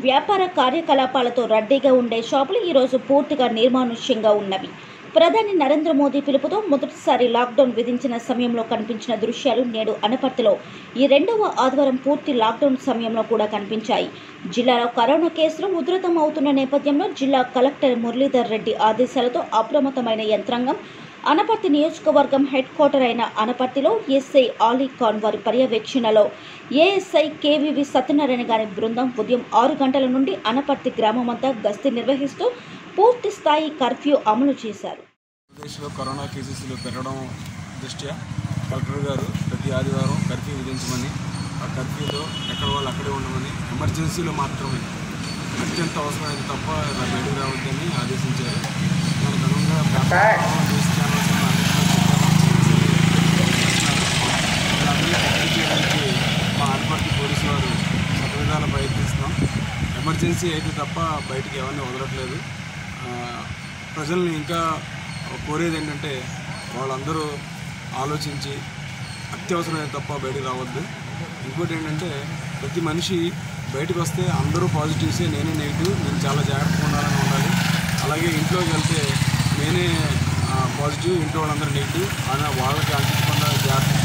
వ్యాపార కార్యకలాపాలతో రద్దీగా ఉండే షాపులు ఈరోజు పూర్తిగా నిర్మానుష్యంగా ఉన్నవి ప్రధాని నరేంద్ర మోదీ పిలుపుతో మొదటిసారి లాక్డౌన్ విధించిన సమయంలో కనిపించిన దృశ్యాలు నేడు అనపర్తిలో ఈ రెండవ ఆదివారం పూర్తి లాక్డౌన్ సమయంలో కూడా కనిపించాయి జిల్లాలో కరోనా కేసులు ఉధృతం అవుతున్న నేపథ్యంలో జిల్లా కలెక్టర్ మురళీధర్ రెడ్డి ఆదేశాలతో అప్రమత్తమైన యంత్రాంగం అనపర్తి నియోజకవర్గం హెడ్ క్వార్టర్ అయిన అనపర్తిలో ఎస్ఐ ఆలీ ఖాన్ వారి పర్యవేక్షణలో ఏఎస్ఐ కేవీవి సత్యనారాయణ గారి బృందం ఉదయం ఆరు గంటల నుండి అనపర్తి గ్రామమంతా గస్తీ నిర్వహిస్తూ పూర్తి స్థాయి కర్ఫ్యూ అమలు చేశారు ఆంధ్రప్రదేశ్లో కరోనా కేసెస్లు పెరగడం దృష్ట్యా కలెక్టర్ గారు ప్రతి ఆదివారం కర్ఫ్యూ విధించమని ఆ కర్ఫ్యూలో ఎక్కడ వాళ్ళు అక్కడే ఉండమని ఎమర్జెన్సీలో మాత్రమే అత్యంత అవసరమైతే తప్ప బయటకు రావద్దని ఆదేశించారు దానికి అనుగుణంగా పేపర్ న్యూస్ ఛానల్స్ ఉన్న అన్నింటిలో చెప్పాము. వీళ్ళందరినీ కట్టడి చేయడానికి మా అనపర్తి పోలీసు వారు శతవిధాల ప్రయత్నిస్తున్నాం ఎమర్జెన్సీ అయితే తప్ప బయటికి ఎవరిని వదలట్లేదు ఆ, ప్రజల్ని ఇంకా కోరేది ఏంటంటే వాళ్ళందరూ ఆలోచించి అత్యవసరమైన తప్ప బయటకు రావద్దు ఇంకోటి ఏంటంటే ప్రతి మనిషి బయటకు వస్తే అందరూ పాజిటివ్సే నేనే నెగిటివ్ నేను చాలా జాగ్రత్తగా ఉండాలని ఉండాలి అలాగే ఇంట్లోకి వెళ్తే నేనే పాజిటివ్ ఇంట్లో వాళ్ళందరూ నెగిటివ్ అని వాళ్ళకి అంటించకుండా జాగ్రత్త